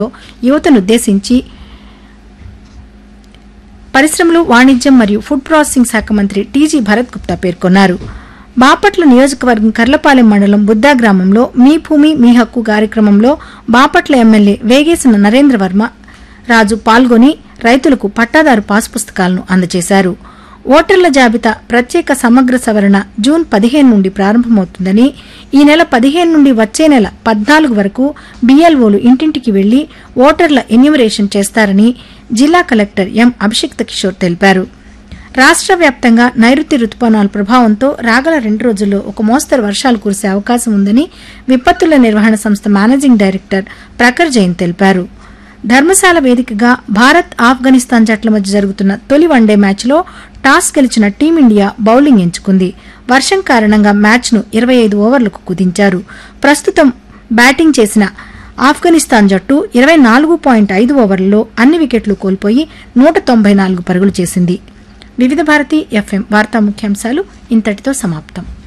యువతనుద్దేశించి పరిశ్రమలు వాణిజ్యం మరియు ఫుడ్ ప్రాసెసింగ్ శాఖ మంత్రి టీజీ భరత్ గుప్తా పేర్కొన్నారు బాపట్ల నియోజకవర్గం కర్లపాలెం మండలం బుద్దా గ్రామంలో మీ భూమి మీ హక్కు కార్యక్రమంలో బాపట్ల ఎమ్మెల్యే వేగేసిన నరేంద్ర వర్మ రాజు పాల్గొని రైతులకు పట్టాదారు పాస్ పుస్తకాలను అందజేశారు ఓటర్ల జాబితా ప్రత్యేక సమగ్ర సవరణ జూన్ పదిహేను నుండి ప్రారంభమవుతుందని ఈ నెల పదిహేను నుండి వచ్చే నెల పద్నాలుగు వరకు బీఎల్ఓలు ఇంటింటికి వెళ్లి ఓటర్ల ఎన్యూమరేషన్ చేస్తారని జిల్లా కలెక్టర్ ఎం అభిషిక్త కిషోర్ తెలిపారు రాష్ట్ర వ్యాప్తంగా నైరుతి రుతుపవనాల ప్రభావంతో రాగల రెండు రోజుల్లో ఒక మోస్తరు వర్షాలు కురిసే అవకాశం ఉందని విపత్తుల నిర్వహణ సంస్థ మేనేజింగ్ డైరెక్టర్ ప్రఖర్ జైన్ తెలిపారు ధర్మశాల వేదికగా భారత్ ఆఫ్ఘనిస్తాన్ జట్ల మధ్య జరుగుతున్న తొలి వన్డే మ్యాచ్లో టాస్ గెలిచిన టీమిండియా బౌలింగ్ ఎంచుకుంది వర్షం కారణంగా మ్యాచ్ను ఇరవై ఐదు ఓవర్లకు కుదించారు ప్రస్తుతం బ్యాటింగ్ చేసిన ఆఫ్ఘనిస్తాన్ జట్టు ఇరవై నాలుగు పాయింట్ ఐదు ఓవర్లలో అన్ని వికెట్లు కోల్పోయి నూట తొంభై నాలుగు పరుగులు చేసింది వివిధ భారతి ఎఫ్ఎం వార్తా ముఖ్యాంశాలు ఇంతటితో సమాప్తం